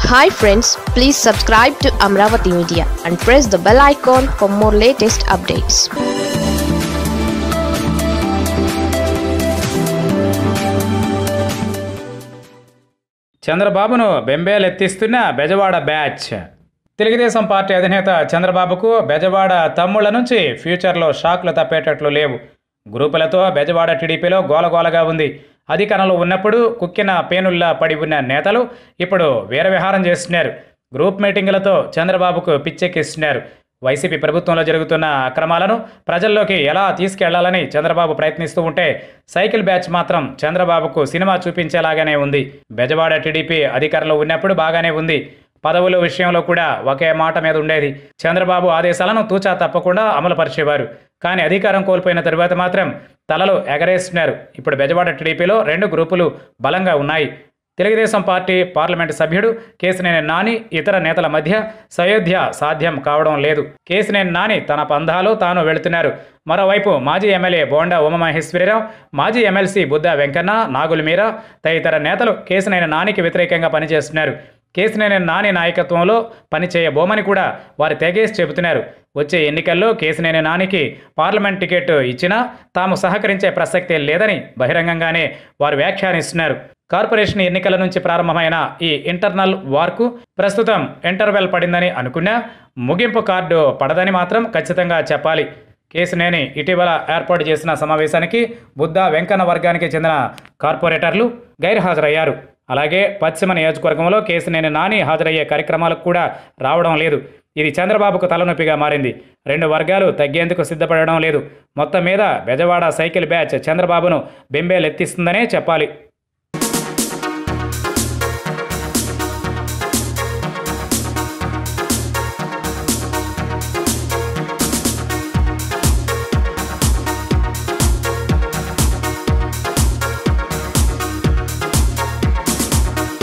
hi friends please subscribe to Amaravati media and press the bell icon for more latest updates చంద్రబాబును బెంబేలెత్తిస్తున్న Bezawada batch Telugudesam party అధినేత చంద్రబాబుకు బెజవాడ తమ్ముళ్ల నుంచి ఫ్యూచర్లో షాక్లు తప్పేటట్లు లేవు గ్రూపులతో బెజవాడ టీడీపీలో గోలగోలగా ఉంది అధికారంలో ఉన్నప్పుడు కుక్కిన పేనుల్లా పడి ఉన్న నేతలు ఇప్పుడు వీరవిహారం చేస్తున్నారు గ్రూప్ మీటింగులతో చంద్రబాబుకు పిచ్చెక్కిస్తున్నారు వైసీపీ ప్రభుత్వంలో జరుగుతున్న అక్రమాలను ప్రజల్లోకి ఎలా తీసుకెళ్లాలని చంద్రబాబు ప్రయత్నిస్తూ ఉంటే సైకిల్ బ్యాచ్ మాత్రం చంద్రబాబుకు సినిమా చూపించేలాగానే ఉంది బెజవాడ టీడీపీ అధికారంలో ఉన్నప్పుడు బాగానే ఉంది పదవుల విషయంలో కూడా ఒకే మాట మీద ఉండేది చంద్రబాబు ఆదేశాలను తూచా తప్పకుండా అమలుపరిచేవారు కానీ అధికారం కోల్పోయిన తరువాత మాత్రం తలలు ఎగరేస్తున్నారు ఇప్పుడు బెజవాడ టీడీపీలో రెండు గ్రూపులు బలంగా ఉన్నాయి తెలుగుదేశం పార్టీ పార్లమెంటు సభ్యుడు కేసినేని నాని ఇతర నేతల మధ్య సయోధ్య సాధ్యం కావడం లేదు కేసినేని నాని తన పంధాలో తాను వెళుతున్నారు మరోవైపు మాజీ ఎమ్మెల్యే బోండా ఉమామహేశ్వరరావు మాజీ ఎమ్మెల్సీ బుద్ధ వెంకన్న నాగుల మీరా తదితర నేతలు కేసినేని నానికి వ్యతిరేకంగా పనిచేస్తున్నారు కేసినేని నాని నాయకత్వంలో పనిచేయబోమని కూడా వారు తెగేసి చెబుతున్నారు వచ్చే ఎన్నికల్లో కేసినేని నానికి పార్లమెంట్ టికెట్ ఇచ్చినా తాము సహకరించే ప్రసక్తే లేదని బహిరంగంగానే వారు వ్యాఖ్యానిస్తున్నారు కార్పొరేషన్ ఎన్నికల నుంచి ప్రారంభమైన ఈ ఇంటర్నల్ వార్కు ప్రస్తుతం ఇంటర్వెల్ పడిందని అనుకున్నా ముగింపు కార్డు పడదని మాత్రం ఖచ్చితంగా చెప్పాలి కేసినేని ఇటీవల ఏర్పాటు చేసిన సమావేశానికి బుద్ధ వెంకన్న వర్గానికి చెందిన కార్పొరేటర్లు గైర్హాజరయ్యారు అలాగే పశ్చిమ నియోజకవర్గంలో కేసినేని నాని హాజరయ్యే కార్యక్రమాలకు కూడా రావడం లేదు ఇది చంద్రబాబుకు తలనొప్పిగా మారింది రెండు వర్గాలు తగ్గేందుకు సిద్ధపడడం లేదు మొత్తం మీద బెజవాడ సైకిల్ బ్యాచ్ చంద్రబాబును బెంబేలెత్తిస్తుందనే చెప్పాలి